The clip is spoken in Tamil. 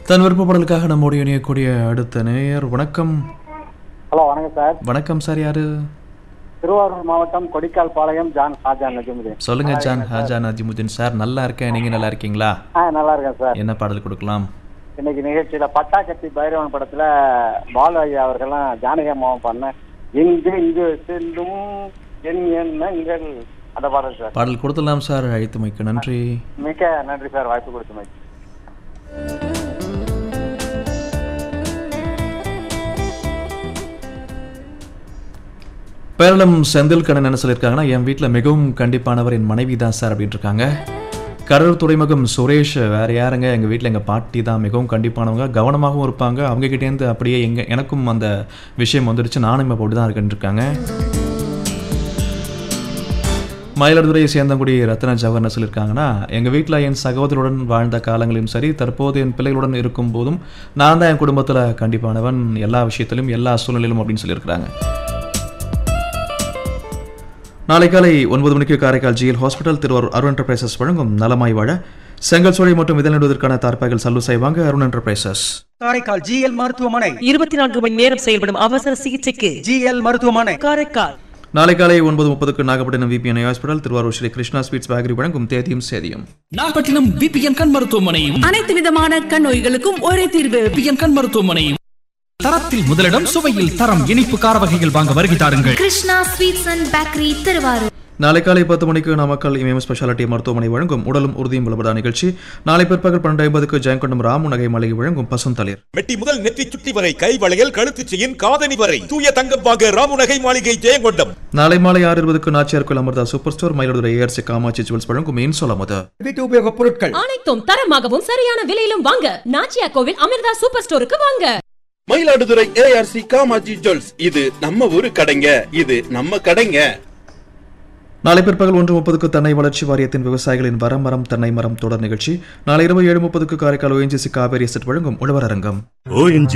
தன் விருப்ப பாடலுக்காக நம்முடைய இணையக்கூடிய அடுத்த நேயர் வணக்கம் ஹலோ வணக்கம் சார் வணக்கம் சார் யாரு திருவாரூர் மாவட்டம் கொடிக்கால் பாளையம் ஜான் ஷாஜா நஜமுதீன் சொல்லுங்க ஜான் ஹாஜா நஜிமுதீன் சார் நல்லா இருக்கேன் நீங்க நல்லா இருக்கீங்களா ஆ நல்லா இருக்கேன் சார் என்ன பாடல் கொடுக்கலாம் இன்னைக்கு நிகழ்ச்சியில பட்டாக்கத்தி பைரவன் படத்துல பாலு ஐயா அவர்கள்லாம் ஜானகி அம்மாவும் பண்ண இங்கு இங்கு செல்லும் என் எண்ணங்கள் அந்த பாடல் சார் பாடல் கொடுத்துடலாம் சார் அழைத்தமைக்கு நன்றி மிக்க நன்றி சார் வாய்ப்பு கொடுத்தமைக்கு பேரளம் செந்தில் கண்ணன் என்ன சொல்லியிருக்காங்கன்னா என் வீட்டில் மிகவும் கண்டிப்பானவர் என் மனைவி தான் சார் அப்படின்ட்டு இருக்காங்க கடலூர் துறைமுகம் சுரேஷ் வேற யாருங்க எங்கள் வீட்டில் எங்கள் பாட்டி தான் மிகவும் கண்டிப்பானவங்க கவனமாகவும் இருப்பாங்க அவங்க கிட்டேருந்து அப்படியே எங்க எனக்கும் அந்த விஷயம் வந்துடுச்சு நானும் இப்போ அப்படி தான் இருக்கேன்னு இருக்காங்க மயிலாடுதுறையை சேர்ந்தங்குடி ரத்ன ஜவஹர் என்ன சொல்லியிருக்காங்கன்னா எங்கள் வீட்டில் என் சகோதரருடன் வாழ்ந்த காலங்களிலும் சரி தற்போது என் பிள்ளைகளுடன் இருக்கும் போதும் நான் தான் என் குடும்பத்தில் கண்டிப்பானவன் எல்லா விஷயத்திலும் எல்லா சூழ்நிலையிலும் அப்படின்னு சொல்லியிருக்கிறாங்க நாளை காலை ஒன்பது மணிக்கு Karaikal GL hospital Thiruvarur Arun enterprises வழங்கும் நலமாய் வாழ செங்கல் சோழி மற்றும் விதல் நடுவதற்கான தார்ப்பாய்கள் சல்லு செய்வாங்க அருண் என்டர்பிரைசஸ் காரைக்கால் ஜிஎல் மருத்துவமனை இருபத்தி நான்கு மணி நேரம் செயல்படும் அவசர சிகிச்சைக்கு ஜிஎல் மருத்துவமனை காரைக்கால் நாளை காலை ஒன்பது முப்பதுக்கு Nagapattinam VPN hospital Thiruvarur Sri Krishna sweets bakery வழங்கும் தேதியும் சேதியும் நாகப்பட்டினம் விபிஎன் கண் மருத்துவமனையும் அனைத்து விதமான கண் நோய்களுக்கும் ஒரே தீர்வு விபிஎன் கண் மருத்துவமனையும் தரத்தில் முதலிடம் சுவையில் தரம் இனிப்பு கார வகைகள் வாங்க வருகை தாருங்கள் Krishna sweets and bakery Thiruvarur நாளை காலை பத்து மணிக்கு நாமக்கல் இமயம் ஸ்பெஷாலிட்டி மருத்துவமனை வழங்கும் உடலும் உறுதியும் பலபடா நிகழ்ச்சி நாளை பிற்பகல் பன்னெண்டு ஐம்பதுக்கு ஜெயங்கொண்டம் ராமு நகை மளிகை வழங்கும் பசுந்தளிர் மெட்டி முதல் நெற்றி சுட்டி வரை கை வளையல் கழுத்து செயின் காதணி வரை தூய தங்கம் வாங்க ராமுநகை மாளிகை ஜெயங்கொண்டம் நாளை மாலை ஆறு இருபதுக்கு Nachiyar Koil Amirtha super store Mayiladuthurai ARC Kamakshi jewels வழங்கும் இன்சோல் அமுது வீட்டு உபயோகப் பொருட்கள் அனைத்தும் தரமாகவும் சரியான விலையிலும் வாங்க நாச்சியா கோவில் அமிர்தா சூப்பர் ஸ்டோருக்கு வாங்க மயிலாடுதுறை ஏஆர்சி காமாஜி ஜுவல்ஸ் இது நம்ம ஊரு கடைங்க இது நம்ம கடைங்க நாளை பிற்பகல் ஒன்று முப்பதுக்கு தென்னை வளர்ச்சி வாரியத்தின் விவசாயிகளின் வரம் மரம் தென்னை மரம் தொடர் நிகழ்ச்சி நாளை இரவு ஏழு முப்பதுக்கு காரைக்கால் ஓஎன்ஜிசி காவேரி எஸ்டேட் வழங்கும் உழவர் அரங்கம் ஓஎன்ஜி